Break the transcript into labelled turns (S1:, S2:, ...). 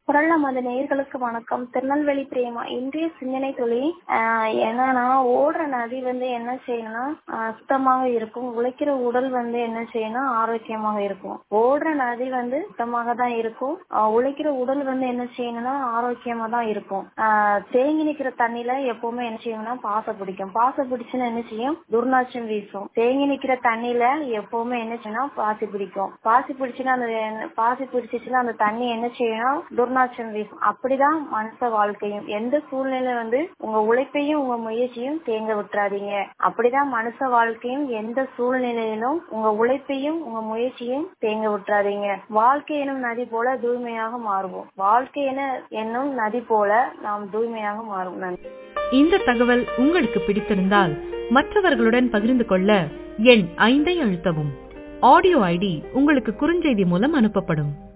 S1: குரல் நமது நேயர்களுக்கு வணக்கம் திருநெல்வேலி பிரேமா இன்றைய சிந்தனை தொழில் என்னன்னா ஓடுற நதி வந்து என்ன செய்யணும்னா ஆஹ் சுத்தமாக இருக்கும் உழைக்கிற உடல் வந்து என்ன செய்யணும் ஆரோக்கியமாக இருக்கும் ஓடுற நதி வந்து சுத்தமாக தான் இருக்கும் ஆஹ் உழைக்கிற உடல் வந்து என்ன செய்யணும்னா ஆரோக்கியமா தான் இருக்கும் ஆஹ் தேங்கி நிக்கிற தண்ணியில எப்பவுமே என்ன செய்யணும்னா பாசை பிடிக்கும் பாசை பிடிச்சுன்னா என்ன செய்யும் துர்நாற்றம் வீசும் தேங்கி நிக்கிற தண்ணியில எப்பவுமே என்ன செய்யணும் பாசி பிடிக்கும் பாசி பிடிச்சுன்னா அந்த பாசி பிடிச்சிச்சுன்னா அந்த தண்ணி என்ன செய்யணும் துர்நாற்றம் வீசும் அப்படிதான் மனுஷ வாழ்க்கையும் எந்த சூழ்நிலை வந்து உங்க உழைப்பையும் உங்க முயற்சியும் தேங்க விட்டுறாதீங்க அப்படிதான் மனுஷ வாழ்க்கையும் எந்த சூழ்நிலையிலும் உங்க உழைப்பையும் உங்க முயற்சியும் தேங்க விட்டுறாதீங்க வாழ்க்கை எனும் நதி போல தூய்மையாக மாறுவோம் வாழ்க்கை என என்னும் நதி போல நாம் தூய்மையாக மாறுவோம் நன்றி
S2: இந்த தகவல் உங்களுக்கு பிடித்திருந்தால் மற்றவர்களுடன் பகிர்ந்து கொள்ள எண் ஐந்தை அழுத்தவும் ஆடியோ ஐடி உங்களுக்கு குறுஞ்செய்தி மூலம் அனுப்பப்படும்